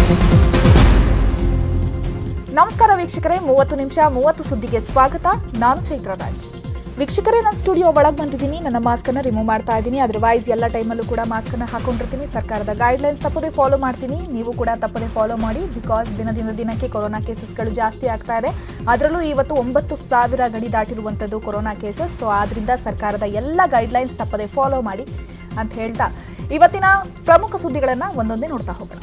ನಮಸ್ಕಾರ ವೀಕ್ಷಕರೇ ಮೂವತ್ತು ನಿಮಿಷ ಮೂವತ್ತು ಸುದ್ದಿಗೆ ಸ್ವಾಗತ ನಾನು ಚೈತ್ರ ರಾಜ್ ವೀಕ್ಷಕರೇ ನಾನು ಸ್ಟುಡಿಯೋ ಒಳಗೆ ಬಂದಿದ್ದೀನಿ ನನ್ನ ಮಾಸ್ಕ್ ಅನ್ನ ರಿಮೂವ್ ಮಾಡ್ತಾ ಇದ್ದೀನಿ ಅದರ್ವೈಸ್ ಎಲ್ಲ ಟೈಮಲ್ಲೂ ಕೂಡ ಮಾಸ್ಕ್ ಅನ್ನ ಹಾಕೊಂಡಿರ್ತೀನಿ ಸರ್ಕಾರದ ಗೈಡ್ಲೈನ್ಸ್ ತಪ್ಪದೆ ಫಾಲೋ ಮಾಡ್ತೀನಿ ನೀವು ಕೂಡ ತಪ್ಪದೆ ಫಾಲೋ ಮಾಡಿ ಬಿಕಾಸ್ ದಿನದಿಂದ ದಿನಕ್ಕೆ ಕೊರೋನಾ ಕೇಸಸ್ಗಳು ಜಾಸ್ತಿ ಆಗ್ತಾ ಇದೆ ಅದರಲ್ಲೂ ಇವತ್ತು ಒಂಬತ್ತು ಸಾವಿರ ಗಡಿ ದಾಟಿರುವಂಥದ್ದು ಕೊರೋನಾ ಕೇಸಸ್ ಸೊ ಆದ್ರಿಂದ ಸರ್ಕಾರದ ಎಲ್ಲ ಗೈಡ್ಲೈನ್ಸ್ ತಪ್ಪದೆ ಫಾಲೋ ಮಾಡಿ ಅಂತ ಹೇಳ್ತಾ ಇವತ್ತಿನ ಪ್ರಮುಖ ಸುದ್ದಿಗಳನ್ನ ಒಂದೊಂದೇ ನೋಡ್ತಾ ಹೋಗೋಣ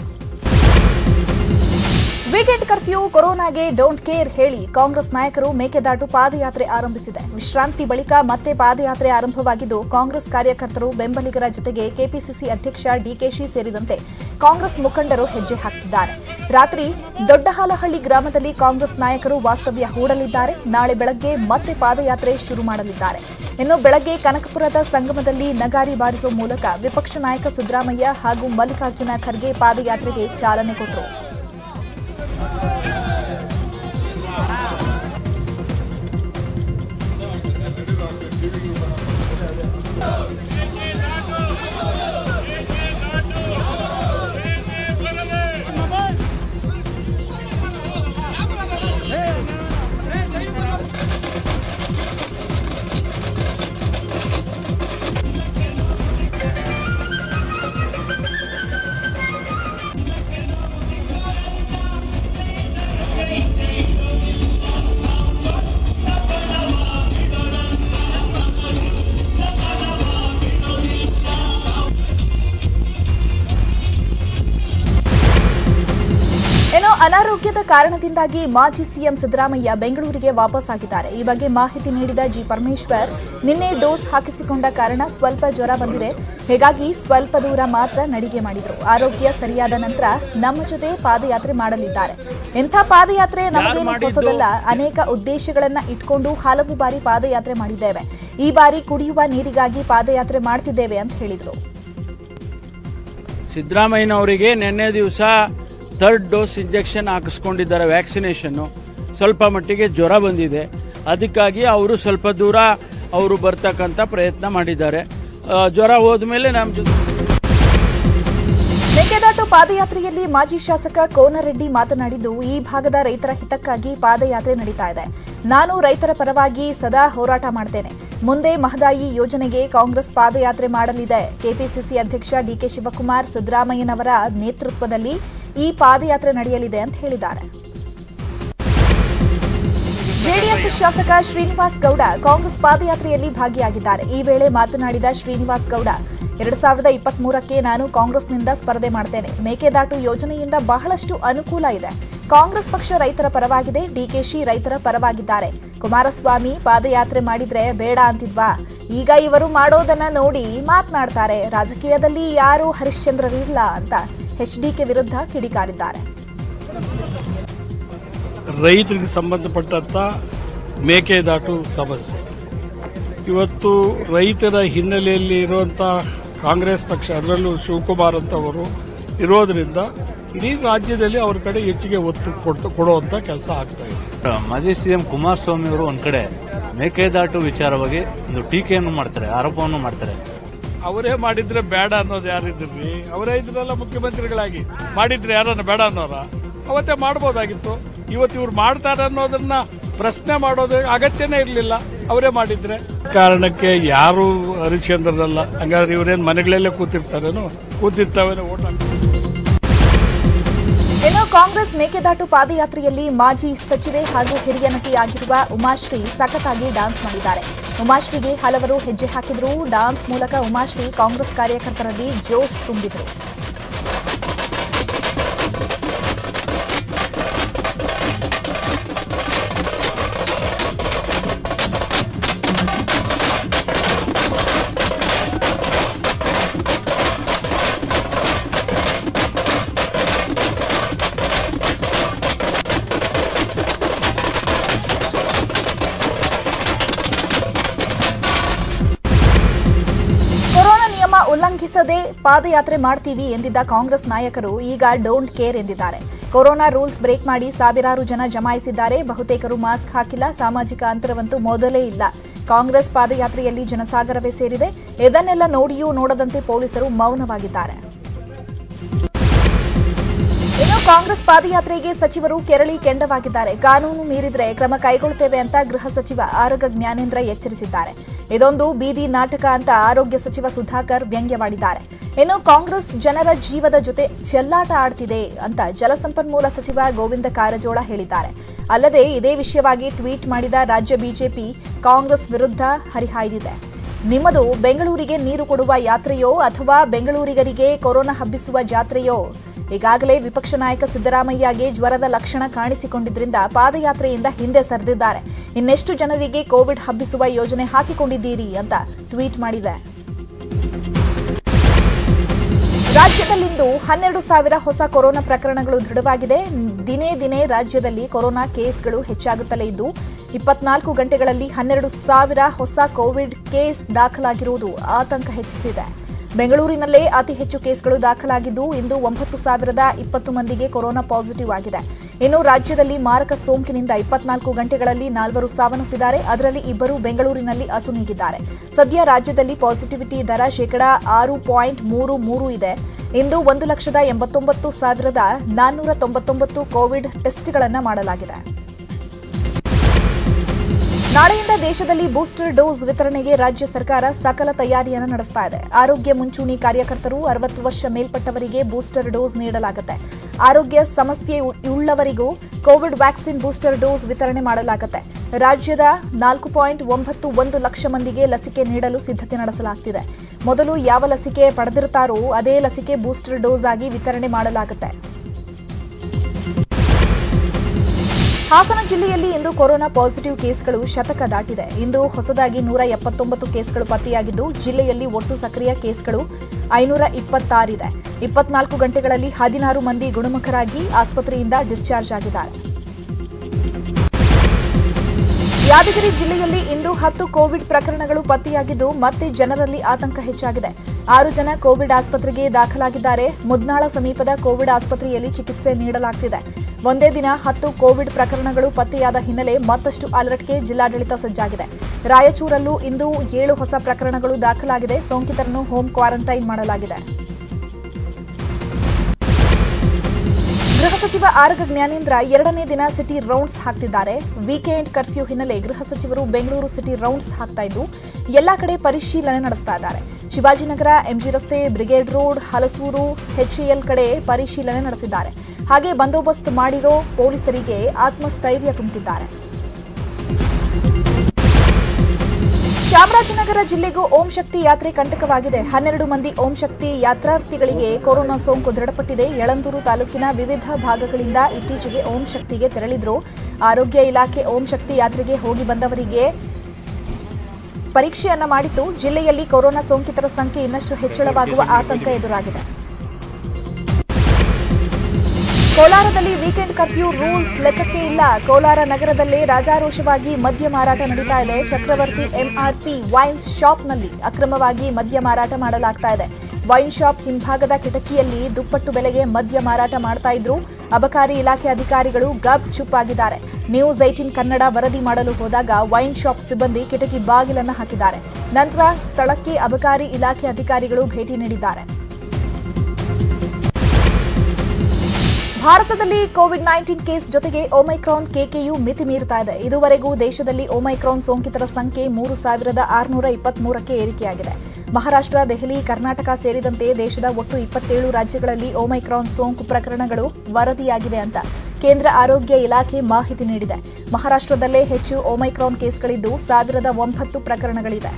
ವೀಕೆಂಡ್ ಕರ್ಫ್ಯೂ ಕೊರೋನಾಗೆ ಡೋಂಟ್ ಕೇರ್ ಹೇಳಿ ಕಾಂಗ್ರೆಸ್ ನಾಯಕರು ಮೇಕೆದಾಟು ಪಾದಯಾತ್ರೆ ಆರಂಭಿಸಿದೆ ವಿಶ್ರಾಂತಿ ಬಳಿಕ ಮತ್ತೆ ಪಾದಯಾತ್ರೆ ಆರಂಭವಾಗಿದ್ದು ಕಾಂಗ್ರೆಸ್ ಕಾರ್ಯಕರ್ತರು ಬೆಂಬಲಿಗರ ಜೊತೆಗೆ ಕೆಪಿಸಿಸಿ ಅಧ್ಯಕ್ಷ ಡಿಕೆಶಿ ಸೇರಿದಂತೆ ಕಾಂಗ್ರೆಸ್ ಮುಖಂಡರು ಹೆಜ್ಜೆ ಹಾಕ್ತಿದ್ದಾರೆ ರಾತ್ರಿ ದೊಡ್ಡಹಾಲಹಳ್ಳಿ ಗ್ರಾಮದಲ್ಲಿ ಕಾಂಗ್ರೆಸ್ ನಾಯಕರು ವಾಸ್ತವ್ಯ ಹೂಡಲಿದ್ದಾರೆ ನಾಳೆ ಬೆಳಗ್ಗೆ ಮತ್ತೆ ಪಾದಯಾತ್ರೆ ಶುರು ಮಾಡಲಿದ್ದಾರೆ ಇನ್ನು ಬೆಳಗ್ಗೆ ಕನಕಪುರದ ಸಂಗಮದಲ್ಲಿ ನಗಾರಿ ಬಾರಿಸುವ ಮೂಲಕ ವಿಪಕ್ಷ ನಾಯಕ ಸಿದ್ದರಾಮಯ್ಯ ಹಾಗೂ ಮಲ್ಲಿಕಾರ್ಜುನ ಖರ್ಗೆ ಪಾದಯಾತ್ರೆಗೆ ಚಾಲನೆ ಕೊಟ್ಟರು ಏನೋ ಅನಾರೋಗ್ಯದ ಕಾರಣದಿಂದಾಗಿ ಮಾಜಿ ಸಿಎಂ ಸಿದ್ದರಾಮಯ್ಯ ಬೆಂಗಳೂರಿಗೆ ವಾಪಸ್ ಆಗಿದ್ದಾರೆ ಈ ಬಗ್ಗೆ ಮಾಹಿತಿ ನೀಡಿದ ಜಿ ಪರಮೇಶ್ವರ್ ನಿನ್ನೆ ಡೋಸ್ ಹಾಕಿಸಿಕೊಂಡ ಕಾರಣ ಸ್ವಲ್ಪ ಜ್ವರ ಬಂದಿದೆ ಹೀಗಾಗಿ ಸ್ವಲ್ಪ ದೂರ ಮಾತ್ರ ನಡಿಗೆ ಮಾಡಿದ್ರು ಆರೋಗ್ಯ ಸರಿಯಾದ ನಂತರ ನಮ್ಮ ಜೊತೆ ಪಾದಯಾತ್ರೆ ಮಾಡಲಿದ್ದಾರೆ ಇಂಥ ಪಾದಯಾತ್ರೆ ನಮಗೇನು ಹೊಸದಲ್ಲ ಅನೇಕ ಉದ್ದೇಶಗಳನ್ನ ಇಟ್ಕೊಂಡು ಹಲವು ಬಾರಿ ಪಾದಯಾತ್ರೆ ಮಾಡಿದ್ದೇವೆ ಈ ಬಾರಿ ಕುಡಿಯುವ ನೀರಿಗಾಗಿ ಪಾದಯಾತ್ರೆ ಮಾಡ್ತಿದ್ದೇವೆ ಅಂತ ಹೇಳಿದ್ರು ಸಿದ್ದರಾಮಯ್ಯನವರಿಗೆ ನಿನ್ನೆ ದಿವಸ ಥರ್ಡ್ ಡೋಸ್ ಇಂಜೆಕ್ಷನ್ ಹಾಕಿಸ್ಕೊಂಡಿದ್ದಾರೆ ವ್ಯಾಕ್ಸಿನೇಷನ್ನು ಸ್ವಲ್ಪ ಮಟ್ಟಿಗೆ ಜ್ವರ ಬಂದಿದೆ ಅದಕ್ಕಾಗಿ ಅವರು ಸ್ವಲ್ಪ ದೂರ ಅವರು ಬರ್ತಕ್ಕಂಥ ಪ್ರಯತ್ನ ಮಾಡಿದ್ದಾರೆ ಆ, ಜ್ವರ ಹೋದ್ಮೇಲೆ ನಮ್ಮ ಜೊತೆ ಮೇಕೆದಾಟು ಪಾದಯಾತ್ರೆಯಲ್ಲಿ ಮಾಜಿ ಶಾಸಕ ಕೋನರೆಡ್ಡಿ ಮಾತನಾಡಿದ್ದು ಈ ಭಾಗದ ರೈತರ ಹಿತಕ್ಕಾಗಿ ಪಾದಯಾತ್ರೆ ನಡೀತಾ ಇದೆ ನಾನು ರೈತರ ಪರವಾಗಿ ಸದಾ ಹೋರಾಟ ಮಾಡ್ತೇನೆ ಮುಂದೆ ಮಹದಾಯಿ ಯೋಜನೆಗೆ ಕಾಂಗ್ರೆಸ್ ಪಾದಯಾತ್ರೆ ಮಾಡಲಿದೆ ಕೆಪಿಸಿಸಿ ಅಧ್ಯಕ್ಷ ಡಿಕೆ ಶಿವಕುಮಾರ್ ಸಿದ್ದರಾಮಯ್ಯನವರ ನೇತೃತ್ವದಲ್ಲಿ ಈ ಪಾದಯಾತ್ರೆ ನಡೆಯಲಿದೆ ಅಂತ ಹೇಳಿದ್ದಾರೆ ಜೆಡಿಎಸ್ ಶಾಸಕ ಶ್ರೀನಿವಾಸ್ ಗೌಡ ಕಾಂಗ್ರೆಸ್ ಪಾದಯಾತ್ರೆಯಲ್ಲಿ ಭಾಗಿಯಾಗಿದ್ದಾರೆ ಈ ವೇಳೆ ಮಾತನಾಡಿದ ಶ್ರೀನಿವಾಸ್ ಗೌಡ ಎರಡ್ ಸಾವಿರದ ಇಪ್ಪತ್ತ್ ಮೂರಕ್ಕೆ ನಾನು ಕಾಂಗ್ರೆಸ್ನಿಂದ ಸ್ಪರ್ಧೆ ಮಾಡ್ತೇನೆ ಮೇಕೆದಾಟು ಯೋಜನೆಯಿಂದ ಬಹಳಷ್ಟು ಅನುಕೂಲ ಇದೆ ಕಾಂಗ್ರೆಸ್ ಪಕ್ಷ ರೈತರ ಪರವಾಗಿದೆ ಡಿಕೆಶಿ ರೈತರ ಪರವಾಗಿದ್ದಾರೆ ಕುಮಾರಸ್ವಾಮಿ ಪಾದಯಾತ್ರೆ ಮಾಡಿದ್ರೆ ಬೇಡ ಅಂತಿದ್ವಾ ಈಗ ಇವರು ಮಾಡೋದನ್ನ ನೋಡಿ ಮಾತನಾಡ್ತಾರೆ ರಾಜಕೀಯದಲ್ಲಿ ಯಾರೂ ಹರಿಶ್ಚಂದ್ರರಿಲ್ಲ ಅಂತ ಎಚ್ಡಿಕೆ ವಿರುದ್ಧ ಕಿಡಿಕಾರಿದ್ದಾರೆ ರೈತರಿಗೆ ಸಂಬಂಧಪಟ್ಟಂಥ ಮೇಕೆದಾಟು ಸಮಸ್ಯೆ ಇವತ್ತು ರೈತರ ಹಿನ್ನೆಲೆಯಲ್ಲಿ ಇರುವಂಥ ಕಾಂಗ್ರೆಸ್ ಪಕ್ಷ ಅದರಲ್ಲೂ ಶಿವಕುಮಾರ್ ಅಂತವರು ಇರೋದ್ರಿಂದ ಇಡೀ ರಾಜ್ಯದಲ್ಲಿ ಅವ್ರ ಕಡೆ ಹೆಚ್ಚಿಗೆ ಒತ್ತು ಕೊಟ್ಟು ಕೊಡುವಂಥ ಕೆಲಸ ಆಗ್ತಾ ಇದೆ ಮಾಜಿ ಸಿಎಂ ಕುಮಾರಸ್ವಾಮಿ ಅವರು ಒಂದ್ ಕಡೆ ಮೇಕೆದಾಟು ವಿಚಾರವಾಗಿ ಒಂದು ಟೀಕೆಯನ್ನು ಮಾಡ್ತಾರೆ ಆರೋಪವನ್ನು ಮಾಡ್ತಾರೆ ಅವರೇ ಮಾಡಿದ್ರೆ ಬೇಡ ಅನ್ನೋದು ಯಾರಿದ್ರಿ ಅವರೇ ಇದ್ರಲ್ಲ ಮುಖ್ಯಮಂತ್ರಿಗಳಾಗಿ ಮಾಡಿದ್ರೆ ಯಾರನ್ನ ಬೇಡ ಅನ್ನೋರ ಅವತ್ತೇ ಮಾಡ್ಬೋದಾಗಿತ್ತು ಇವತ್ತು ಇವ್ರು ಮಾಡ್ತಾರೆ ಅನ್ನೋದನ್ನ ಪ್ರಶ್ನೆ ಮಾಡೋದು ಅಗತ್ಯನೇ ಇರಲಿಲ್ಲ ಅವರೇ ಮಾಡಿದ್ರೆ ಕಾರಣಕ್ಕೆ ಯಾರು ಹರಿಶ್ಚಂದ್ರದಲ್ಲ ಹಂಗಾದ್ರೆ ಇವರೇನು ಮನೆಗಳಲ್ಲೇ ಕೂತಿರ್ತಾರೇನೋ ಕೂತಿರ್ತಾವೇನೋ ಓಟ್ ಹಾಕ್ತಾರೆ ಇನ್ನು ಕಾಂಗ್ರೆಸ್ ಮೇಕೆದಾಟು ಪಾದಯಾತ್ರೆಯಲ್ಲಿ ಮಾಜಿ ಸಚಿವೆ ಹಾಗೂ ಹಿರಿಯ ನಟಿಯಾಗಿರುವ ಉಮಾಶ್ರೀ ಸಖತ್ತಾಗಿ ಡಾನ್ಸ್ ಮಾಡಿದ್ದಾರೆ ಉಮಾಶ್ರೀಗೆ ಹಲವರು ಹೆಜ್ಜೆ ಹಾಕಿದ್ರು ಡಾನ್ಸ್ ಮೂಲಕ ಉಮಾಶ್ರೀ ಕಾಂಗ್ರೆಸ್ ಕಾರ್ಯಕರ್ತರಲ್ಲಿ ಜೋಶ್ ತುಂಬಿದ್ರು ಕೊರೋನಾ ನಿಯಮ ಉಲ್ಲಂಘಿಸದೆ ಪಾದಯಾತ್ರೆ ಮಾಡ್ತೀವಿ ಎಂದಿದ್ದ ಕಾಂಗ್ರೆಸ್ ನಾಯಕರು ಈಗ ಡೋಂಟ್ ಕೇರ್ ಎಂದಿದ್ದಾರೆ ಕೊರೋನಾ ರೂಲ್ಸ್ ಬ್ರೇಕ್ ಮಾಡಿ ಸಾವಿರಾರು ಜನ ಜಮಾಯಿಸಿದ್ದಾರೆ ಬಹುತೇಕರು ಮಾಸ್ಕ್ ಹಾಕಿಲ್ಲ ಸಾಮಾಜಿಕ ಅಂತರವಂತೂ ಮೊದಲೇ ಇಲ್ಲ ಕಾಂಗ್ರೆಸ್ ಪಾದಯಾತ್ರೆಯಲ್ಲಿ ಜನಸಾಗರವೇ ಸೇರಿದೆ ಇದನ್ನೆಲ್ಲ ನೋಡಿಯೂ ನೋಡದಂತೆ ಪೊಲೀಸರು ಮೌನವಾಗಿದ್ದಾರೆ ಇನ್ನು ಕಾಂಗ್ರೆಸ್ ಪಾದಯಾತ್ರೆಗೆ ಸಚಿವರು ಕೆರಳಿ ಕೆಂಡವಾಗಿದ್ದಾರೆ ಕಾನೂನು ಮೀರಿದ್ರೆ ಕ್ರಮ ಕೈಗೊಳ್ಳುತ್ತೇವೆ ಅಂತ ಗೃಹ ಸಚಿವ ಆರಗ ಜ್ಞಾನೇಂದ್ರ ಎಚ್ಚರಿಸಿದ್ದಾರೆ ಇದೊಂದು ಬೀದಿ ನಾಟಕ ಅಂತ ಆರೋಗ್ಯ ಸಚಿವ ಸುಧಾಕರ್ ವ್ಯಂಗ್ಯವಾಡಿದ್ದಾರೆ ಇನ್ನು ಕಾಂಗ್ರೆಸ್ ಜನರ ಜೀವದ ಜೊತೆ ಚೆಲ್ಲಾಟ ಆಡ್ತಿದೆ ಅಂತ ಜಲಸಂಪನ್ಮೂಲ ಸಚಿವ ಗೋವಿಂದ ಕಾರಜೋಳ ಹೇಳಿದ್ದಾರೆ ಅಲ್ಲದೆ ಇದೇ ವಿಷಯವಾಗಿ ಟ್ವೀಟ್ ಮಾಡಿದ ರಾಜ್ಯ ಬಿಜೆಪಿ ಕಾಂಗ್ರೆಸ್ ವಿರುದ್ಧ ಹರಿಹಾಯ್ದಿದೆ ನಿಮ್ಮದು ಬೆಂಗಳೂರಿಗೆ ನೀರು ಕೊಡುವ ಯಾತ್ರೆಯೋ ಅಥವಾ ಬೆಂಗಳೂರಿಗರಿಗೆ ಕೊರೋನಾ ಹಬ್ಬಿಸುವ ಜಾತ್ರೆಯೋ ಈಗಾಗಲೇ ವಿಪಕ್ಷ ನಾಯಕ ಸಿದ್ದರಾಮಯ್ಯಗೆ ಜ್ವರದ ಲಕ್ಷಣ ಕಾಣಿಸಿಕೊಂಡಿದ್ರಿಂದ ಪಾದಯಾತ್ರೆಯಿಂದ ಹಿಂದೆ ಸರಿದಿದ್ದಾರೆ ಇನ್ನೆಷ್ಟು ಜನರಿಗೆ ಕೋವಿಡ್ ಹಬ್ಬಿಸುವ ಯೋಜನೆ ಹಾಕಿಕೊಂಡಿದ್ದೀರಿ ಅಂತ ಟ್ವೀಟ್ ಮಾಡಿದೆ ರಾಜ್ಯದಲ್ಲಿಂದು ಹನ್ನೆರಡು ಸಾವಿರ ಹೊಸ ಕೊರೋನಾ ಪ್ರಕರಣಗಳು ದೃಢವಾಗಿದೆ ದಿನೇ ದಿನೇ ರಾಜ್ಯದಲ್ಲಿ ಕೊರೋನಾ ಕೇಸ್ಗಳು ಹೆಚ್ಚಾಗುತ್ತಲೇ ಇದ್ದು ಇಪ್ಪತ್ನಾಲ್ಕು ಗಂಟೆಗಳಲ್ಲಿ ಹನ್ನೆರಡು ಸಾವಿರ ಹೊಸ ಕೋವಿಡ್ ಕೇಸ್ ದಾಖಲಾಗಿರುವುದು ಆತಂಕ ಹೆಚ್ಚಿಸಿದೆ ಬೆಂಗಳೂರಿನಲ್ಲೇ ಅತಿ ಹೆಚ್ಚು ಕೇಸ್ಗಳು ದಾಖಲಾಗಿದ್ದು ಇಂದು ಒಂಬತ್ತು ಸಾವಿರದ ಇಪ್ಪತ್ತು ಮಂದಿಗೆ ಕೊರೋನಾ ಪಾಸಿಟಿವ್ ಆಗಿದೆ ಇನ್ನು ರಾಜ್ಯದಲ್ಲಿ ಮಾರಕ ಸೋಂಕಿನಿಂದ ಇಪ್ಪತ್ನಾಲ್ಕು ಗಂಟೆಗಳಲ್ಲಿ ನಾಲ್ವರು ಸಾವನ್ನಪ್ಪಿದ್ದಾರೆ ಅದರಲ್ಲಿ ಇಬ್ಬರು ಬೆಂಗಳೂರಿನಲ್ಲಿ ಅಸುನೀಗಿದ್ದಾರೆ ಸದ್ಯ ರಾಜ್ಯದಲ್ಲಿ ಪಾಸಿಟಿವಿಟಿ ದರ ಶೇಕಡಾ ಆರು ಪಾಯಿಂಟ್ ಮೂರು ಮೂರು ಇದೆ ಇಂದು ಒಂದು ಲಕ್ಷದ ಎಂಬತ್ತೊಂಬತ್ತು ಸಾವಿರದ ನಾನ್ನೂರ ತೊಂಬತ್ತೊಂಬತ್ತು ಕೋವಿಡ್ ಟೆಸ್ಟ್ಗಳನ್ನು ಮಾಡಲಾಗಿದೆ ನಾಳೆಯಿಂದ ದೇಶದಲ್ಲಿ ಬೂಸ್ಟರ್ ಡೋಸ್ ವಿತರಣೆಗೆ ರಾಜ್ಯ ಸರ್ಕಾರ ಸಕಲ ತಯಾರಿಯನ್ನು ನಡೆಸ್ತಾ ಇದೆ ಆರೋಗ್ಯ ಮುಂಚೂಣಿ ಕಾರ್ಯಕರ್ತರು ಅರವತ್ತು ವರ್ಷ ಮೇಲ್ಪಟ್ಟವರಿಗೆ ಬೂಸ್ಟರ್ ಡೋಸ್ ನೀಡಲಾಗುತ್ತೆ ಆರೋಗ್ಯ ಸಮಸ್ಯೆ ಉ- ಉಳ್ಳವರಿಗೂ ಕೋವಿಡ್ ವ್ಯಾಕ್ಸಿನ್ ಬೂಸ್ಟರ್ ಡೋಸ್ ವಿತರಣೆ ಮಾಡಲಾಗುತ್ತೆ ರಾಜ್ಯದ ನಾಲ್ಕು ಪಾಯಿಂಟ್ ಒಂಬತ್ತು ಒಂದು ಲಕ್ಷ ಮಂದಿಗೆ ಲಸಿಕೆ ನೀಡಲು ಸಿದ್ಧತೆ ನಡೆಸಲಾಗ್ತಿದೆ ಮೊದಲು ಯಾವ ಲಸಿಕೆ ಪಡೆದಿರ್ತಾರೋ ಅದೇ ಲಸಿಕೆ ಬೂಸ್ಟರ್ ಡೋಸ್ ಆಗಿ ವಿತರಣೆ ಮಾಡಲಾಗುತ್ತೆ ಹಾಸನ ಜಿಲ್ಲೆಯಲ್ಲಿ ಇಂದು ಕೊರೋನಾ ಪಾಸಿಟಿವ್ ಕೇಸ್ಗಳು ಶತಕ ದಾಟಿದೆ ಇಂದು ಹೊಸದಾಗಿ ನೂರ ಎಪ್ಪತ್ತೊಂಬತ್ತು ಕೇಸ್ಗಳು ಪತ್ತೆಯಾಗಿದ್ದು ಜಿಲ್ಲೆಯಲ್ಲಿ ಒಟ್ಟು ಸಕ್ರಿಯ ಕೇಸ್ಗಳು ಐನೂರ ಇಪ್ಪತ್ತಾರಿದೆ ಇಪ್ಪತ್ನಾಲ್ಕು ಗಂಟೆಗಳಲ್ಲಿ ಹದಿನಾರು ಮಂದಿ ಗುಣಮುಖರಾಗಿ ಆಸ್ಪತ್ರೆಯಿಂದ ಡಿಸ್ಚಾರ್ಜ್ ಆಗಿದ್ದಾರೆ ಯಾದಗಿರಿ ಜಿಲ್ಲೆಯಲ್ಲಿ ಇಂದು ಹತ್ತು ಕೋವಿಡ್ ಪ್ರಕರಣಗಳು ಪತ್ತೆಯಾಗಿದ್ದು ಮತ್ತೆ ಜನರಲ್ಲಿ ಆತಂಕ ಹೆಚ್ಚಾಗಿದೆ ಆರು ಜನ ಕೋವಿಡ್ ಆಸ್ಪತ್ರೆಗೆ ದಾಖಲಾಗಿದ್ದಾರೆ ಮುದ್ನಾಳ ಸಮೀಪದ ಕೋವಿಡ್ ಆಸ್ಪತ್ರೆಯಲ್ಲಿ ಚಿಕಿತ್ಸೆ ನೀಡಲಾಗ್ತಿದೆ ಒಂದೇ ದಿನ ಹತ್ತು ಕೋವಿಡ್ ಪ್ರಕರಣಗಳು ಪತ್ತೆಯಾದ ಹಿನ್ನೆಲೆ ಮತ್ತಷ್ಟು ಅಲರ್ಟ್ಗೆ ಜಿಲ್ಲಾಡಳಿತ ಸಜ್ಜಾಗಿದೆ ರಾಯಚೂರಲ್ಲೂ ಇಂದು ಏಳು ಹೊಸ ಪ್ರಕರಣಗಳು ದಾಖಲಾಗಿದೆ ಸೋಂಕಿತರನ್ನು ಹೋಮ್ ಕ್ವಾರಂಟೈನ್ ಮಾಡಲಾಗಿದೆ ಗೃಹ ಸಚಿವ ಆರಗ ಜ್ಞಾನೇಂದ್ರ ಎರಡನೇ ದಿನ ಸಿಟಿ ರೌಂಡ್ಸ್ ಹಾಕ್ತಿದ್ದಾರೆ ವೀಕೆಂಡ್ ಕರ್ಫ್ಯೂ ಹಿನ್ನೆಲೆ ಗೃಹ ಸಚಿವರು ಬೆಂಗಳೂರು ಸಿಟಿ ರೌಂಡ್ಸ್ ಹಾಕ್ತಾ ಇದ್ದು ಎಲ್ಲಾ ಕಡೆ ಪರಿಶೀಲನೆ ನಡೆಸ್ತಾ ಇದ್ದಾರೆ ಶಿವಾಜಿನಗರ ಎಂಜಿ ರಸ್ತೆ ಬ್ರಿಗೇಡ್ ರೋಡ್ ಹಲಸೂರು ಎಚ್ಎಎಲ್ ಕಡೆ ಪರಿಶೀಲನೆ ನಡೆಸಿದ್ದಾರೆ ಹಾಗೆ ಬಂದೋಬಸ್ತ್ ಮಾಡಿರೋ ಪೊಲೀಸರಿಗೆ ಆತ್ಮಸ್ಥೈರ್ಯ ತುಂಬುತ್ತಿದ್ದಾರೆ ಚಾಮರಾಜನಗರ ಜಿಲ್ಲೆಗೂ ಓಂ ಶಕ್ತಿ ಯಾತ್ರೆ ಕಂಟಕವಾಗಿದೆ ಹನ್ನೆರಡು ಮಂದಿ ಓಂ ಶಕ್ತಿ ಯಾತ್ರಾರ್ಥಿಗಳಿಗೆ ಕೊರೋನಾ ಸೋಂಕು ದೃಢಪಟ್ಟಿದೆ ಯಳಂದೂರು ತಾಲೂಕಿನ ವಿವಿಧ ಭಾಗಗಳಿಂದ ಇತ್ತೀಚೆಗೆ ಓಂ ಶಕ್ತಿಗೆ ತೆರಳಿದ್ರು ಆರೋಗ್ಯ ಇಲಾಖೆ ಓಂ ಶಕ್ತಿ ಯಾತ್ರೆಗೆ ಹೋಗಿ ಬಂದವರಿಗೆ ಪರೀಕ್ಷೆಯನ್ನ ಮಾಡಿತ್ತು ಜಿಲ್ಲೆಯಲ್ಲಿ ಕೊರೋನಾ ಸೋಂಕಿತರ ಸಂಖ್ಯೆ ಇನ್ನಷ್ಟು ಹೆಚ್ಚಳವಾಗುವ ಆತಂಕ ಎದುರಾಗಿದೆ ಕೋಲಾರದಲ್ಲಿ ವೀಕೆಂಡ್ ಕರ್ಫ್ಯೂ ರೂಲ್ಸ್ ಲೆಕ್ಕಕ್ಕೆ ಇಲ್ಲ ಕೋಲಾರ ನಗರದಲ್ಲೇ ರಾಜಾರೋಷವಾಗಿ ಮದ್ಯ ಮಾರಾಟ ನಡೀತಾ ಇದೆ ಚಕ್ರವರ್ತಿ ಎಂಆರ್ಪಿ ವೈನ್ಸ್ ಶಾಪ್ನಲ್ಲಿ ಅಕ್ರಮವಾಗಿ ಮದ್ಯ ಮಾರಾಟ ಮಾಡಲಾಗ್ತಾ ಇದೆ ವೈನ್ ಶಾಪ್ ಹಿಂಭಾಗದ ಕಿಟಕಿಯಲ್ಲಿ ದುಪ್ಪಟ್ಟು ಬೆಲೆಗೆ ಮದ್ಯ ಮಾರಾಟ ಮಾಡ್ತಾ ಇದ್ರು ಅಬಕಾರಿ ಇಲಾಖೆ ಅಧಿಕಾರಿಗಳು ಗಪ್ ಚುಪ್ ಆಗಿದ್ದಾರೆ ನ್ಯೂಸ್ ಏಟಿನ್ ಕನ್ನಡ ವರದಿ ಮಾಡಲು ಹೋದಾಗ ವೈನ್ ಶಾಪ್ ಸಿಬ್ಬಂದಿ ಕಿಟಕಿ ಬಾಗಿಲನ್ನು ಹಾಕಿದ್ದಾರೆ ನಂತರ ಸ್ಥಳಕ್ಕೆ ಅಬಕಾರಿ ಇಲಾಖೆ ಅಧಿಕಾರಿಗಳು ಭೇಟಿ ನೀಡಿದ್ದಾರೆ ಭಾರತದಲ್ಲಿ ಕೋವಿಡ್ ನೈನ್ಟೀನ್ ಕೇಸ್ ಜೊತೆಗೆ ಒಮೈಕ್ರಾನ್ ಕೇಕೆಯು ಮಿತಿ ಮೀರ್ತಾ ಇದೆ ಇದುವರೆಗೂ ದೇಶದಲ್ಲಿ ಒಮೈಕ್ರಾನ್ ಸೋಂಕಿತರ ಸಂಖ್ಯೆ ಮೂರು ಸಾವಿರದ ಆರುನೂರ ಇಪ್ಪತ್ಮೂರಕ್ಕೆ ಏರಿಕೆಯಾಗಿದೆ ಮಹಾರಾಷ್ಟ್ರ ದೆಹಲಿ ಕರ್ನಾಟಕ ಸೇರಿದಂತೆ ದೇಶದ ಒಟ್ಟು ಇಪ್ಪತ್ತೇಳು ರಾಜ್ಯಗಳಲ್ಲಿ ಒಮೈಕ್ರಾನ್ ಸೋಂಕು ಪ್ರಕರಣಗಳು ವರದಿಯಾಗಿದೆ ಅಂತ ಕೇಂದ್ರ ಆರೋಗ್ಯ ಇಲಾಖೆ ಮಾಹಿತಿ ನೀಡಿದೆ ಮಹಾರಾಷ್ಟ್ರದಲ್ಲೇ ಹೆಚ್ಚು ಒಮೈಕ್ರಾನ್ ಕೇಸ್ಗಳಿದ್ದು ಸಾವಿರದ ಒಂಬತ್ತು ಪ್ರಕರಣಗಳಿವೆ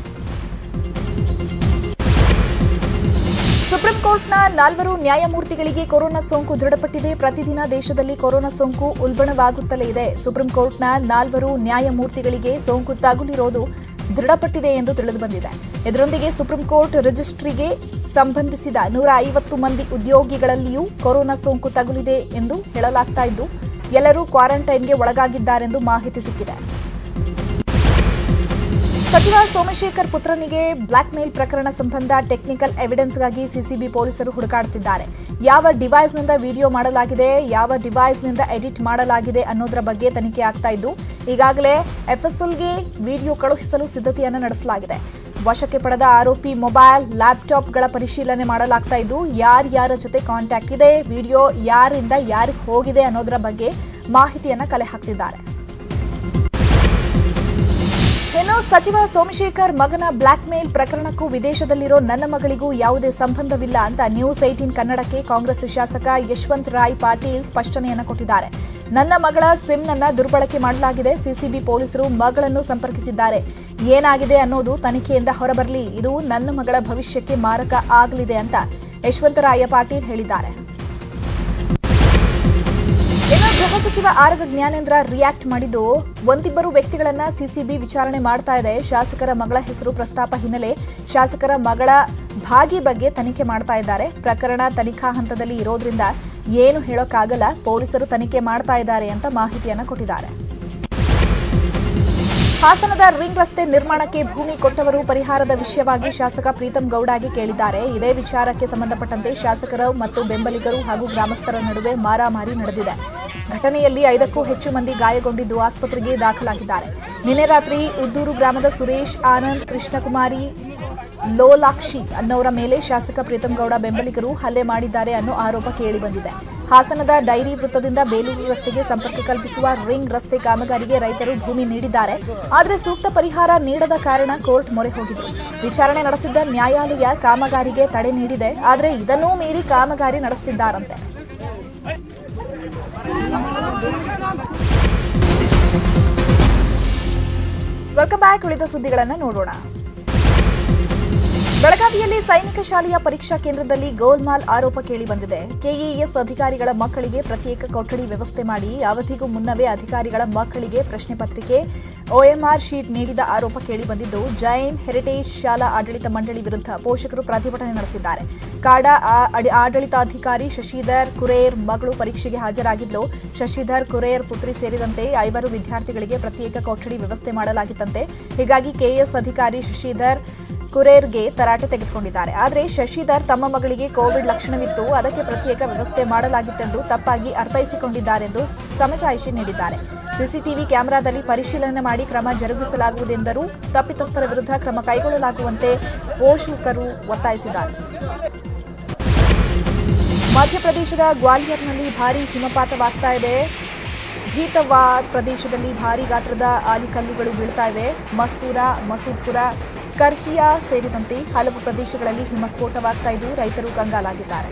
ಸುಪ್ರೀಂ ಕೋರ್ಟ್ನ ನಾಲ್ವರು ನ್ಯಾಯಮೂರ್ತಿಗಳಿಗೆ ಕೊರೋನಾ ಸೋಂಕು ದೃಢಪಟ್ಟಿದೆ ಪ್ರತಿದಿನ ದೇಶದಲ್ಲಿ ಕೊರೋನಾ ಸೋಂಕು ಉಲ್ಬಣವಾಗುತ್ತಲೇ ಇದೆ ಸುಪ್ರೀಂ ಕೋರ್ಟ್ನ ನಾಲ್ವರು ನ್ಯಾಯಮೂರ್ತಿಗಳಿಗೆ ಸೋಂಕು ತಗುಲಿರೋದು ದೃಢಪಟ್ಟಿದೆ ಎಂದು ತಿಳಿದುಬಂದಿದೆ ಇದರೊಂದಿಗೆ ಸುಪ್ರೀಂ ಕೋರ್ಟ್ ರಿಜಿಸ್ಟ್ರಿಗೆ ಸಂಬಂಧಿಸಿದ ನೂರ ಐವತ್ತು ಮಂದಿ ಉದ್ಯೋಗಿಗಳಲ್ಲಿಯೂ ಕೊರೋನಾ ಸೋಂಕು ತಗುಲಿದೆ ಎಂದು ಹೇಳಲಾಗ್ತಾ ಇದ್ದು ಎಲ್ಲರೂ ಕ್ವಾರಂಟೈನ್ಗೆ ಒಳಗಾಗಿದ್ದಾರೆಂದು ಮಾಹಿತಿ ಸಿಕ್ಕಿದೆ ಸಚಿವ ಸೋಮಶೇಖರ್ ಪುತ್ರನಿಗೆ ಬ್ಲಾಕ್ ಮೇಲ್ ಪ್ರಕರಣ ಸಂಬಂಧ ಟೆಕ್ನಿಕಲ್ ಎವಿಡೆನ್ಸ್ಗಾಗಿ ಸಿಸಿಬಿ ಪೊಲೀಸರು ಹುಡುಕಾಡುತ್ತಿದ್ದಾರೆ ಯಾವ ಡಿವೈಸ್ನಿಂದ ವಿಡಿಯೋ ಮಾಡಲಾಗಿದೆ ಯಾವ ಡಿವೈಸ್ನಿಂದ ಎಡಿಟ್ ಮಾಡಲಾಗಿದೆ ಅನ್ನೋದರ ಬಗ್ಗೆ ತನಿಖೆ ಆಗ್ತಾ ಇದ್ದು ಈಗಾಗಲೇ ಎಫ್ಎಸ್ಎಲ್ಗೆ ವಿಡಿಯೋ ಕಳುಹಿಸಲು ಸಿದ್ಧತೆಯನ್ನು ನಡೆಸಲಾಗಿದೆ ವಶಕ್ಕೆ ಪಡೆದ ಆರೋಪಿ ಮೊಬೈಲ್ ಲ್ಯಾಪ್ಟಾಪ್ಗಳ ಪರಿಶೀಲನೆ ಮಾಡಲಾಗ್ತಾ ಇದ್ದು ಯಾರ್ಯಾರ ಜೊತೆ ಕಾಂಟ್ಯಾಕ್ಟ್ ಇದೆ ವಿಡಿಯೋ ಯಾರಿಂದ ಯಾರಿಗೆ ಹೋಗಿದೆ ಅನ್ನೋದರ ಬಗ್ಗೆ ಮಾಹಿತಿಯನ್ನ ಕಲೆ ಹಾಕ್ತಿದ್ದಾರೆ ಇನ್ನು ಸಚಿವ ಸೋಮಶೇಖರ್ ಮಗನ ಬ್ಲಾಕ್ ಮೇಲ್ ಪ್ರಕರಣಕ್ಕೂ ವಿದೇಶದಲ್ಲಿರೋ ನನ್ನ ಮಗಳಿಗೂ ಯಾವುದೇ ಸಂಬಂಧವಿಲ್ಲ ಅಂತ ನ್ಯೂಸ್ ಏಟೀನ್ ಕನ್ನಡಕ್ಕೆ ಕಾಂಗ್ರೆಸ್ ಶಾಸಕ ಯಶವಂತ್ ರಾಯ್ ಪಾಟೀಲ್ ಸ್ಪಷ್ಟನೆಯನ್ನ ಕೊಟ್ಟಿದ್ದಾರೆ ನನ್ನ ಮಗಳ ಸಿಮ್ನನ್ನ ದುರ್ಬಳಕೆ ಮಾಡಲಾಗಿದೆ ಸಿಸಿಬಿ ಪೊಲೀಸರು ಮಗಳನ್ನು ಸಂಪರ್ಕಿಸಿದ್ದಾರೆ ಏನಾಗಿದೆ ಅನ್ನೋದು ತನಿಖೆಯಿಂದ ಹೊರಬರಲಿ ಇದು ನನ್ನ ಮಗಳ ಭವಿಷ್ಯಕ್ಕೆ ಮಾರಕ ಆಗಲಿದೆ ಅಂತ ಯಶವಂತರಾಯ ಪಾಟೀಲ್ ಹೇಳಿದ್ದಾರೆ ಇನ್ನು ಗೃಹ ಸಚಿವ ಆರಗ ಜ್ಞಾನೇಂದ್ರ ರಿಯಾಕ್ಟ್ ಮಾಡಿದ್ದು ಒಂದಿಬ್ಬರು ವ್ಯಕ್ತಿಗಳನ್ನ ಸಿಸಿಬಿ ವಿಚಾರಣೆ ಮಾಡ್ತಾ ಇದೆ ಶಾಸಕರ ಮಗಳ ಹೆಸರು ಪ್ರಸ್ತಾಪ ಹಿನ್ನೆಲೆ ಶಾಸಕರ ಮಗಳ ಭಾಗಿ ಬಗ್ಗೆ ತನಿಖೆ ಮಾಡ್ತಾ ಇದ್ದಾರೆ ಪ್ರಕರಣ ತನಿಖಾ ಹಂತದಲ್ಲಿ ಇರೋದ್ರಿಂದ ಏನು ಹೇಳೋಕ್ಕಾಗಲ್ಲ ಪೊಲೀಸರು ತನಿಖೆ ಮಾಡ್ತಾ ಇದ್ದಾರೆ ಅಂತ ಮಾಹಿತಿಯನ್ನ ಕೊಟ್ಟಿದ್ದಾರೆ ಹಾಸನದ ರಿಂಗ್ ರಸ್ತೆ ನಿರ್ಮಾಣಕ್ಕೆ ಭೂಮಿ ಕೊಟ್ಟವರು ಪರಿಹಾರದ ವಿಷಯವಾಗಿ ಶಾಸಕ ಪ್ರೀತಂ ಗೌಡಗೆ ಕೇಳಿದ್ದಾರೆ ಇದೇ ವಿಚಾರಕ್ಕೆ ಸಂಬಂಧಪಟ್ಟಂತೆ ಶಾಸಕರು ಮತ್ತು ಬೆಂಬಲಿಗರು ಹಾಗೂ ಗ್ರಾಮಸ್ಥರ ನಡುವೆ ಮಾರಾಮಾರಿ ನಡೆದಿದೆ ಘಟನೆಯಲ್ಲಿ ಐದಕ್ಕೂ ಹೆಚ್ಚು ಮಂದಿ ಗಾಯಗೊಂಡಿದ್ದು ಆಸ್ಪತ್ರೆಗೆ ದಾಖಲಾಗಿದ್ದಾರೆ ನಿನ್ನೆ ರಾತ್ರಿ ಉದ್ದೂರು ಗ್ರಾಮದ ಸುರೇಶ್ ಆನಂದ್ ಕೃಷ್ಣಕುಮಾರಿ ಲೋಲಾಕ್ಷಿ ಅನ್ನೋರ ಮೇಲೆ ಶಾಸಕ ಪ್ರೀತಂ ಗೌಡ ಬೆಂಬಲಿಗರು ಹಲ್ಲೆ ಮಾಡಿದ್ದಾರೆ ಅನ್ನೋ ಆರೋಪ ಕೇಳಿಬಂದಿದೆ ಹಾಸನದ ಡೈರಿ ವೃತ್ತದಿಂದ ಬೇಲೂರು ರಸ್ತೆಗೆ ಸಂಪರ್ಕ ಕಲ್ಪಿಸುವ ರಿಂಗ್ ರಸ್ತೆ ಕಾಮಗಾರಿಗೆ ರೈತರು ಭೂಮಿ ನೀಡಿದ್ದಾರೆ ಆದರೆ ಸೂಕ್ತ ಪರಿಹಾರ ನೀಡದ ಕಾರಣ ಕೋರ್ಟ್ ಮೊರೆ ಹೋಗಿದ್ರು ವಿಚಾರಣೆ ನಡೆಸಿದ್ದ ನ್ಯಾಯಾಲಯ ಕಾಮಗಾರಿಗೆ ತಡೆ ನೀಡಿದೆ ಆದರೆ ಇದನ್ನೂ ಮೀರಿ ಕಾಮಗಾರಿ ನಡೆಸುತ್ತಿದ್ದಾರಂತೆ ವೆಲ್ಕಮ್ ಬ್ಯಾಕ್ ಉಳಿದ ಸುದ್ದಿಗಳನ್ನು ನೋಡೋಣ ಬೆಳಗಾವಿಯಲ್ಲಿ ಸೈನಿಕ ಶಾಲೆಯ ಪರೀಕ್ಷಾ ಕೇಂದ್ರದಲ್ಲಿ ಗೋಲ್ಮಾಲ್ ಆರೋಪ ಕೇಳಿಬಂದಿದೆ ಕೆಇಎಸ್ ಅಧಿಕಾರಿಗಳ ಮಕ್ಕಳಿಗೆ ಪ್ರತ್ಯೇಕ ಕೊಠಡಿ ವ್ಯವಸ್ಥೆ ಮಾಡಿ ಅವಧಿಗೂ ಮುನ್ನವೇ ಅಧಿಕಾರಿಗಳ ಮಕ್ಕಳಿಗೆ ಪ್ರಶ್ನೆ ಪತ್ರಿಕೆ ಒಎಂಆರ್ ಶೀಟ್ ನೀಡಿದ ಆರೋಪ ಕೇಳಿಬಂದಿದ್ದು ಜೈನ್ ಹೆರಿಟೇಜ್ ಶಾಲಾ ಆಡಳಿತ ಮಂಡಳಿ ವಿರುದ್ಧ ಪೋಷಕರು ಪ್ರತಿಭಟನೆ ನಡೆಸಿದ್ದಾರೆ ಕಾಡಾ ಆ- ಅಡಿ- ಆಡಳಿತಾಧಿಕಾರಿ ಶಶಿಧರ್ ಕುರೇರ್ ಮಗಳು ಪರೀಕ್ಷೆಗೆ ಹಾಜರಾಗಿದ್ಲು ಶಶಿಧರ್ ಕುರೇರ್ ಪುತ್ರಿ ಸೇರಿದಂತೆ ಐವರು ವಿದ್ಯಾರ್ಥಿಗಳಿಗೆ ಪ್ರತ್ಯೇಕ ಕೊಠಡಿ ವ್ಯವಸ್ಥೆ ಮಾಡಲಾಗಿತ್ತಂತೆ ಹೀಗಾಗಿ ಕೆಎಸ್ ಅಧಿಕಾರಿ ಶಶಿಧರ್ ಕುರೇರ್ಗೆ ತರಾಟೆ ತೆಗೆದುಕೊಂಡಿದ್ದಾರೆ ಆದರೆ ಶಶಿಧರ್ ತಮ್ಮ ಮಗಳಿಗೆ ಕೋವಿಡ್ ಲಕ್ಷಣವಿತ್ತು ಅದಕ್ಕೆ ಪ್ರತ್ಯೇಕ ವ್ಯವಸ್ಥೆ ಮಾಡಲಾಗಿತ್ತೆಂದು ತಪ್ಪಾಗಿ ಅರ್ಥೈಸಿಕೊಂಡಿದ್ದಾರೆಂದು ಸಮಜಾಯಿಷಿ ನೀಡಿದ್ದಾರೆ ಸಿಸಿಟಿವಿ ಕ್ಯಾಮೆರಾದಲ್ಲಿ ಪರಿಶೀಲನೆ ಮಾಡಿ ಕ್ರಮ ಜರುಗಿಸಲಾಗುವುದೆಂದರೂ ತಪ್ಪಿತಸ್ಥರ ವಿರುದ್ಧ ಕ್ರಮ ಕೈಗೊಳ್ಳಲಾಗುವಂತೆ ಪೋಷಕರು ಒತ್ತಾಯಿಸಿದ್ದಾರೆ ಮಧ್ಯಪ್ರದೇಶದ ಗ್ವಾಲಿಯರ್ನಲ್ಲಿ ಭಾರೀ ಹಿಮಪಾತವಾಗ್ತಾ ಇದೆ ಭೀತವಾದ್ ಪ್ರದೇಶದಲ್ಲಿ ಭಾರೀ ಗಾತ್ರದ ಆಲಿಕಲ್ಲುಗಳು ಬೀಳ್ತಾ ಇವೆ ಮಸ್ತೂರಾ ಮಸೂದ್ಪುರ ಕರ್ಹಿಯಾ ಸೇರಿದಂತೆ ಹಲವು ಪ್ರದೇಶಗಳಲ್ಲಿ ಹಿಮಸ್ಫೋಟವಾಗ್ತಾ ಇದ್ದು ರೈತರು ಕಂಗಾಲಾಗಿದ್ದಾರೆ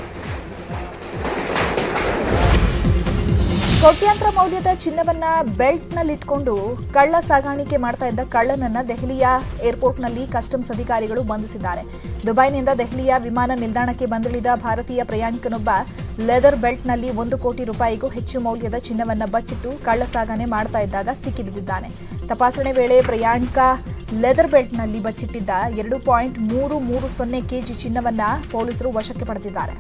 ಕೋಟ್ಯಾಂತರ ಮೌಲ್ಯದ ಚಿನ್ನವನ್ನ ಬೆಲ್ಟ್ನಲ್ಲಿಟ್ಕೊಂಡು ಕಳ್ಳ ಸಾಗಾಣಿಕೆ ಮಾಡ್ತಾ ಇದ್ದ ಕಳ್ಳನನ್ನ ದೆಹಲಿಯ ಏರ್ಪೋರ್ಟ್ನಲ್ಲಿ ಕಸ್ಟಮ್ಸ್ ಅಧಿಕಾರಿಗಳು ಬಂಧಿಸಿದ್ದಾರೆ ದುಬೈನಿಂದ ದೆಹಲಿಯ ವಿಮಾನ ನಿಲ್ದಾಣಕ್ಕೆ ಬಂದಿಳಿದ ಭಾರತೀಯ ಪ್ರಯಾಣಿಕನೊಬ್ಬ ಲೆದರ್ ಬೆಲ್ಟ್ನಲ್ಲಿ ಒಂದು ಕೋಟಿ ರೂಪಾಯಿಗೂ ಹೆಚ್ಚು ಮೌಲ್ಯದ ಚಿನ್ನವನ್ನ ಬಚ್ಚಿಟ್ಟು ಕಳ್ಳ ಸಾಗಣೆ ಮಾಡ್ತಾ ಇದ್ದಾಗ ಸಿಕ್ಕಿಬಿದ್ದಿದ್ದಾನೆ ತಪಾಸಣೆ ವೇಳೆ ಪ್ರಯಾಣಿಕ ಲೆದರ್ ಬೆಲ್ಟ್ನಲ್ಲಿ ಬಚ್ಚಿಟ್ಟಿದ್ದ ಎರಡು ಪಾಯಿಂಟ್ ಮೂರು ಮೂರು ಸೊನ್ನೆ ಕೆಜಿ ಚಿನ್ನವನ್ನ ಪೊಲೀಸರು ವಶಕ್ಕೆ ಪಡೆದಿದ್ದಾರೆ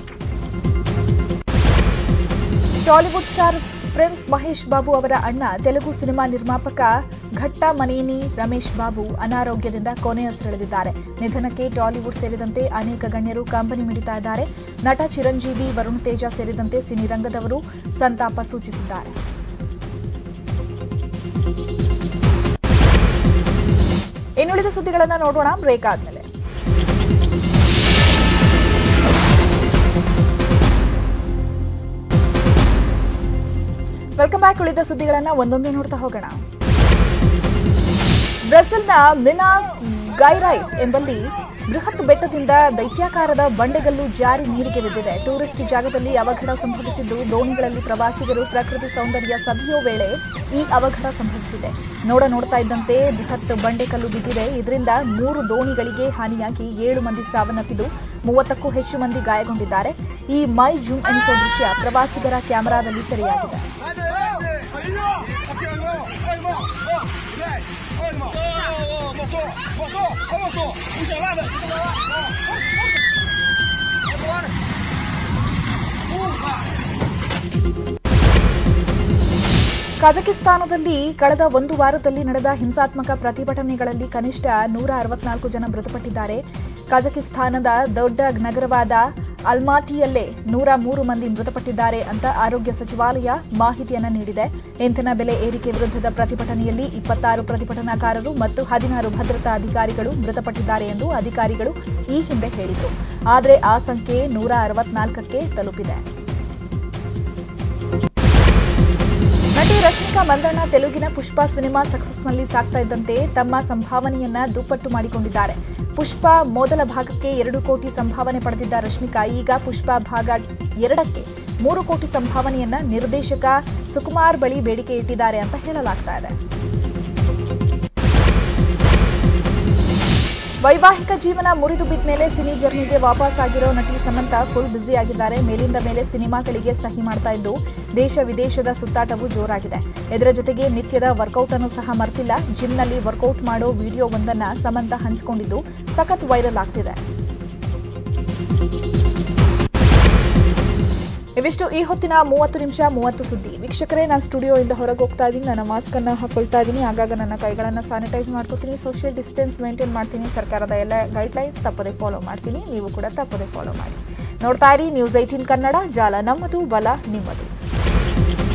Tollywood star prince Mahesh Babu ಅವರ ಅಣ್ಣ ತೆಲುಗು ಸಿನಿಮಾ ನಿರ್ಮಾಪಕ ಘಟ್ಟ ಮನೇನಿ ರಮೇಶ್ ಬಾಬು ಅನಾರೋಗ್ಯದಿಂದ ಕೊನೆಯುಸಿರೆಳೆದಿದ್ದಾರೆ ನಿಧನಕ್ಕೆ ಟಾಲಿವುಡ್ ಸೇರಿದಂತೆ ಅನೇಕ ಗಣ್ಯರು ಕಂಬನಿ ಮಿಡಿತಾ ಇದ್ದಾರೆ ನಟ ಚಿರಂಜೀವಿ ವರುಣ್ ತೇಜ ಸೇರಿದಂತೆ ಸಿನಿರಂಗದವರು ಸಂತಾಪ ಸೂಚಿಸಿದ್ದಾರೆ ಇನ್ನುಳಿದ ಸುದ್ದಿಗಳನ್ನು ನೋಡೋಣ ಬ್ರೇಕ್ ಆದ್ಮೇಲೆ ವೆಲ್ಕಮ್ ಬ್ಯಾಕ್ ಉಳಿದ ಸುದ್ದಿಗಳನ್ನ ಒಂದೊಂದೇ ನೋಡ್ತಾ ಹೋಗೋಣ ಬ್ರೆಜಿಲ್ನ ಮಿನಾಸ್ ಗೈರೈಸ್ ಎಂಬಲ್ಲಿ ಬೃಹತ್ ಬೆಟ್ಟದಿಂದ ದೈತ್ಯಾಕಾರದ ಬಂಡೆಗಲ್ಲು ಜಾರಿ ನೀರಿಗೆ ಬಿದ್ದಿದೆ ಟೂರಿಸ್ಟ್ ಜಾಗದಲ್ಲಿ ಅವಘಡ ಸಂಭವಿಸಿದ್ದು ದೋಣಿಗಳಲ್ಲಿ ಪ್ರವಾಸಿಗರು ಪ್ರಕೃತಿ ಸೌಂದರ್ಯ ಸವಿಯೋ ವೇಳೆ ಈ ಅವಘಡ ಸಂಭವಿಸಿದೆ ನೋಡ ನೋಡ್ತಾ ಇದ್ದಂತೆ ಬೃಹತ್ ಬಂಡೆಕಲ್ಲು ಬಿದ್ದಿದೆ ಇದರಿಂದ ಮೂರು ದೋಣಿಗಳಿಗೆ ಹಾನಿಯಾಗಿ ಏಳು ಮಂದಿ ಸಾವನ್ನಪ್ಪಿದ್ದು ಮೂವತ್ತಕ್ಕೂ ಹೆಚ್ಚು ಮಂದಿ ಗಾಯಗೊಂಡಿದ್ದಾರೆ ಈ ಮೈ ಜೂಮ್ ಎನಿಸೋ ದೃಶ್ಯ ಪ್ರವಾಸಿಗರ ಕ್ಯಾಮೆರಾದಲ್ಲಿ ಸೆರೆಯಾಗಿದೆ ಕಜಕಿಸ್ತಾನದಲ್ಲಿ ಕಳೆದ ಒಂದು ವಾರದಲ್ಲಿ ನಡೆದ ಹಿಂಸಾತ್ಮಕ ಪ್ರತಿಭಟನೆಗಳಲ್ಲಿ ಕನಿಷ್ಠ ನೂರ ಅರವತ್ನಾಲ್ಕು ಜನ ಮೃತಪಟ್ಟಿದ್ದಾರೆ ಕಜಕಿಸ್ತಾನದ ದೊಡ್ಡ ನಗರವಾದ ಅಲ್ಮಾಟಿಯಲ್ಲೇ ನೂರ ಮೂರು ಮಂದಿ ಮೃತಪಟ್ಟಿದ್ದಾರೆ ಅಂತ ಆರೋಗ್ಯ ಸಚಿವಾಲಯ ಮಾಹಿತಿಯನ್ನ ನೀಡಿದೆ ಇಂಧನ ಬೆಲೆ ಏರಿಕೆ ವಿರುದ್ಧದ ಪ್ರತಿಭಟನೆಯಲ್ಲಿ ಇಪ್ಪತ್ತಾರು ಪ್ರತಿಭಟನಾಕಾರರು ಮತ್ತು ಹದಿನಾರು ಭದ್ರತಾ ಅಧಿಕಾರಿಗಳು ಮೃತಪಟ್ಟಿದ್ದಾರೆ ಎಂದು ಅಧಿಕಾರಿಗಳು ಈ ಹಿಂದೆ ಹೇಳಿದರು ಆದರೆ ಆ ಸಂಖ್ಯೆ ನೂರ ಅರವತ್ನಾಲ್ಕಕ್ಕೆ ತಲುಪಿದೆ ನಟಿ ರಶ್ಮಿಕಾ ಮಂದಣ್ಣ ತೆಲುಗಿನ ಪುಷ್ಪ ಸಿನಿಮಾ ಸಕ್ಸಸ್ನಲ್ಲಿ ಸಾಗ್ತಾ ಇದ್ದಂತೆ ತಮ್ಮ ಸಂಭಾವನೆಯನ್ನ ದುಪ್ಪಟ್ಟು ಮಾಡಿಕೊಂಡಿದ್ದಾರೆ ಪುಷ್ಪ ಮೊದಲ ಭಾಗಕ್ಕೆ ಎರಡು ಕೋಟಿ ಸಂಭಾವನೆ ಪಡೆದಿದ್ದ ರಶ್ಮಿಕಾ ಈಗ ಪುಷ್ಪ ಭಾಗ ಎರಡಕ್ಕೆ ಮೂರು ಕೋಟಿ ಸಂಭಾವನೆಯನ್ನ ನಿರ್ದೇಶಕ ಸುಕುಮಾರ್ ಬಳಿ ಬೇಡಿಕೆ ಇಟ್ಟಿದ್ದಾರೆ ಅಂತ ಹೇಳಲಾಗ್ತಾ ಇದೆ ವೈವಾಹಿಕ ಜೀವನ ಮುರಿದು ಬಿದ್ದ ಮೇಲೆ ಸಿನಿ ಜರ್ನಿಗೆ ವಾಪಸ್ ಆಗಿರೋ ನಟಿ ಸಮಂತ ಫುಲ್ ಬ್ಯುಸಿ ಆಗಿದ್ದಾರೆ ಮೇಲಿಂದ ಮೇಲೆ ಸಿನಿಮಾಗಳಿಗೆ ಸಹಿ ಮಾಡ್ತಾ ಇದ್ದು ದೇಶ ವಿದೇಶದ ಸುತ್ತಾಟವು ಜೋರಾಗಿದೆ ಇದರ ಜೊತೆಗೆ ನಿತ್ಯದ ವರ್ಕೌಟ್ ಅನ್ನು ಸಹ ಮರ್ತಿಲ್ಲ ಜಿಮ್ನಲ್ಲಿ ವರ್ಕೌಟ್ ಮಾಡೋ ವಿಡಿಯೋ ಒಂದನ್ನ ಸಮಂತ ಹಂಚಿಕೊಂಡಿದ್ದು ಸಖತ್ ವೈರಲ್ ಆಗ್ತಿದೆ ಇವಿಷ್ಟು ಈ ಹೊತ್ತಿನ ಮೂವತ್ತು ನಿಮಿಷ ಮೂವತ್ತು ಸುದ್ದಿ ವೀಕ್ಷಕರೇ ನಾನು ಸ್ಟುಡಿಯೋಯಿಂದ ಹೊರಗೆ ಹೋಗ್ತಾ ಇದ್ದೀನಿ ನನ್ನ ಮಾಸ್ಕ್ ಅನ್ನು ಹಾಕೊಳ್ತಾ ಇದ್ದೀನಿ ಆಗಾಗ ನನ್ನ ಕೈಗಳನ್ನು ಸ್ಯಾನಿಟೈಸ್ ಮಾಡ್ಕೊತೀನಿ ಸೋಷಿಯಲ್ ಡಿಸ್ಟೆನ್ಸ್ ಮೇಂಟೈನ್ ಮಾಡ್ತೀನಿ ಸರ್ಕಾರದ ಎಲ್ಲ ಗೈಡ್ಲೈನ್ಸ್ ತಪ್ಪದೆ ಫಾಲೋ ಮಾಡ್ತೀನಿ ನೀವು ಕೂಡ ತಪ್ಪದೆ ಫಾಲೋ ಮಾಡಿ ನೋಡ್ತಾ ಇರಿ ನ್ಯೂಸ್ ಏಯ್ಟೀನ್ ಕನ್ನಡ ಜಾಲ ನಮ್ಮದು ಬಲ ನಿಮ್ಮದು